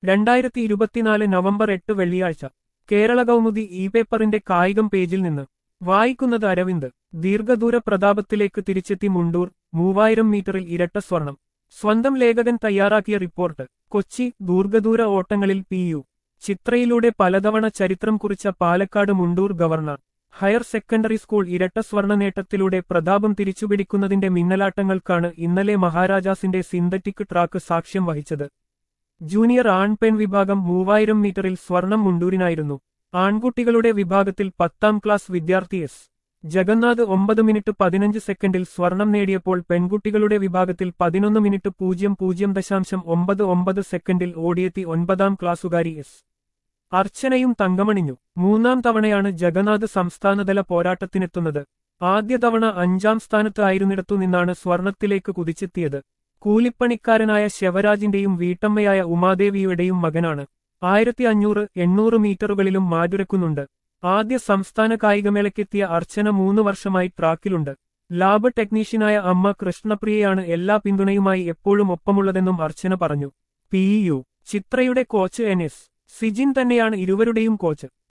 രണ്ടായിരത്തി ഇരുപത്തിനാല് നവംബർ എട്ട് വെള്ളിയാഴ്ച കേരള കൗമുദി ഇ പേപ്പറിന്റെ കായികം പേജിൽ നിന്ന് വായിക്കുന്നത് അരവിന്ദ് ദീർഘദൂര പ്രതാപത്തിലേക്ക് തിരിച്ചെത്തി മുണ്ടൂർ മൂവായിരം മീറ്ററിൽ ഇരട്ട സ്വർണം സ്വന്തം ലേഖകൻ തയ്യാറാക്കിയ റിപ്പോർട്ട് കൊച്ചി ദീർഘദൂര ഓട്ടങ്ങളിൽ പി യു ചിത്രയിലൂടെ പലതവണ ചരിത്രം കുറിച്ച Palakkad Mundur governor higher secondary school ഇരട്ട സ്വർണ്ണ നേട്ടത്തിലൂടെ പ്രതാപം തിരിച്ചുപിടിക്കുന്നതിന്റെ മിന്നലാട്ടങ്ങൾക്കാണ് ഇന്നലെ മഹാരാജാസിന്റെ സിന്തറ്റിക് ട്രാക്ക് സാക്ഷ്യം വഹിച്ചത് ജൂനിയർ ആൺ പെൺ വിഭാഗം മൂവായിരം മീറ്ററിൽ സ്വർണം മുണ്ടൂരിനായിരുന്നു ആൺകുട്ടികളുടെ വിഭാഗത്തിൽ പത്താം ക്ലാസ് വിദ്യാർത്ഥി എസ് ജഗന്നാഥ് ഒമ്പത് മിനിറ്റ് പതിനഞ്ച് സെക്കൻഡിൽ സ്വർണം നേടിയപ്പോൾ പെൺകുട്ടികളുടെ വിഭാഗത്തിൽ പതിനൊന്ന് മിനിറ്റ് പൂജ്യം പൂജ്യം ദശാംശം ഒമ്പത് ഒമ്പത് സെക്കൻഡിൽ ഓടിയെത്തി ഒൻപതാം ക്ലാസ്സുകാരി എസ് അർച്ചനയും തങ്കമണിഞ്ഞു മൂന്നാം തവണയാണ് ജഗന്നാഥ് സംസ്ഥാനതല പോരാട്ടത്തിനെത്തുന്നത് ആദ്യ തവണ അഞ്ചാം സ്ഥാനത്ത് ആയിരുന്നിടത്തു നിന്നാണ് സ്വർണത്തിലേക്ക് കുതിച്ചെത്തിയത് കൂലിപ്പണിക്കാരനായ ശിവരാജിന്റെയും വീട്ടമ്മയായ ഉമാദേവിയുടെയും മകനാണ് ആയിരത്തി അഞ്ഞൂറ് എണ്ണൂറ് മീറ്ററുകളിലും മാറ്റുരക്കുന്നുണ്ട് ആദ്യ സംസ്ഥാന കായികമേളയ്ക്കെത്തിയ അർച്ചന മൂന്ന് വർഷമായി ട്രാക്കിലുണ്ട് ലാബ് ടെക്നീഷ്യനായ അമ്മ കൃഷ്ണപ്രിയയാണ് എല്ലാ പിന്തുണയുമായി എപ്പോഴും ഒപ്പമുള്ളതെന്നും അർച്ചന പറഞ്ഞു പി യു ചിത്രയുടെ കോച്ച് എൻ എസ് സിജിൻ തന്നെയാണ് ഇരുവരുടെയും കോച്ച്